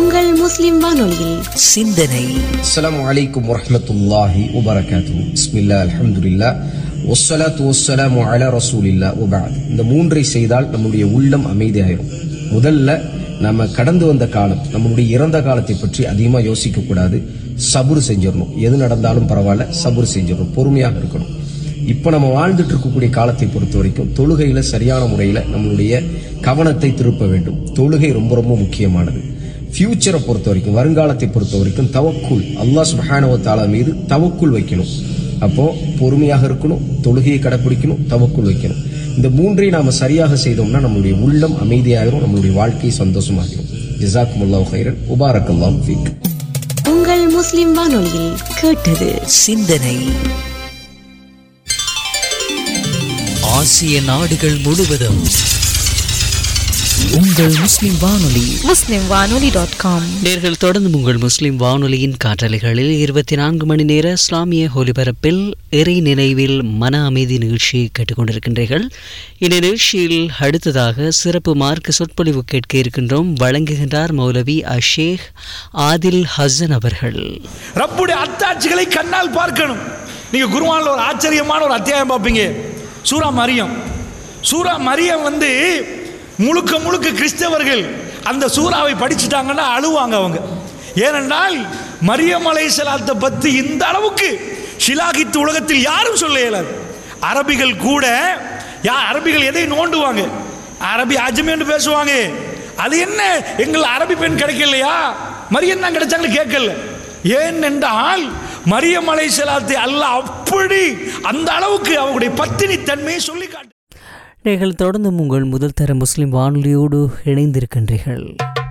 உங்கள் முஸ்லிம் வானொலியில் சிந்தனை السلام عليكم ورحمة الله وبركاته بسم الله الحمد لله والصلاة والسلام على رسول الله وبعد இந்த மூன்றை செய்தால் நம்முடைய உள்ளம் அமைதியாயிரும் முதல்ல நம்ம கடந்து வந்த காலம் நம்மளுடைய இறந்த காலத்தை பற்றி அதிகமா யோசிக்க கூடாது சபுர் செஞ்சிடணும் எது நடந்தாலும் பரவாயில்ல சபுர் செஞ்சிடணும் பொறுமையாக இருக்கணும் இப்ப நம்ம வாழ்ந்துட்டு இருக்கக்கூடிய காலத்தை பொறுத்த வரைக்கும் தொழுகையில சரியான முறையில நம்மளுடைய கவனத்தை திருப்ப வேண்டும் தொழுகை ரொம்ப ரொம்ப முக்கியமானது ஃபியூச்சரை பொறுத்த வரைக்கும் வருங்காலத்தை பொறுத்த வரைக்கும் தவக்குள் அல்லாஹ் சுப்ஹானஹு வ தஆலா மீது தவக்குள் வைக்கணும் அப்போ பொறுமையாக இருக்கணும் தொழுகையை கடைப்பிடிக்கணும் தவக்குள் வைக்கணும் இந்த மூன்றையும் நாம சரியாக செய்தோம்னா நம்மளுடைய உள்ளம் அமைதியாகிரும் நம்மளுடைய வாழ்க்கை சந்தோஷமாகிரும் ஜிசாக்குமுல்லாஹு ஹைரன் உபாரக்கல்லாம் ஃபீக் உங்கள் முஸ்லிம் வானொலியில் கேட்டது சிந்தனை ஆசிய நாடுகள் முழுவதும் உங்கள் முஸ்லிம் வானொலி முஸ்லிம் வானொலி டாட் காம் நேர்கள் தொடர்ந்து உங்கள் முஸ்லிம் வானொலியின் காற்றலைகளில் இருபத்தி நான்கு மணி நேர இஸ்லாமிய ஒலிபரப்பில் இறை நினைவில் மன அமைதி நிகழ்ச்சி கேட்டுக்கொண்டிருக்கின்றீர்கள் இந்த நிகழ்ச்சியில் அடுத்ததாக சிறப்பு மார்க்க சொற்பொழிவு கேட்க இருக்கின்றோம் வழங்குகின்றார் மௌலவி அஷேக் ஆதில் ஹசன் அவர்கள் ரப்புடைய அத்தாட்சிகளை கண்ணால் பார்க்கணும் நீங்க குருவானில் ஒரு ஆச்சரியமான ஒரு அத்தியாயம் பார்ப்பீங்க சூரா மரியம் சூரா மரியம் வந்து முழுக்க முழுக்க கிறிஸ்தவர்கள் அந்த சூறாவை படிச்சுட்டாங்கன்னா அழுவாங்க அவங்க ஏனென்றால் மரியம் அலைசலாத்தை பற்றி இந்த அளவுக்கு ஷிலாகித்து உலகத்தில் யாரும் சொல்ல இயலாது அரபிகள் கூட யா அரபிகள் எதை நோண்டுவாங்க அரபி அஜமேன்னு பேசுவாங்க அது என்ன எங்கள் அரபி பெண் கிடைக்கலையா மரியம் தான் கிடைச்சாங்கன்னு கேட்கல ஏனென்றால் மரியம் அலைசலாத்தை அல்லாஹ் அப்படி அந்த அளவுக்கு அவருடைய பத்தினி தன்மையை சொல்லி காட்டு நீங்கள் தொடர்ந்து உங்கள் முதல் தர முஸ்லிம் வானொலியோடு இணைந்திருக்கின்றீர்கள்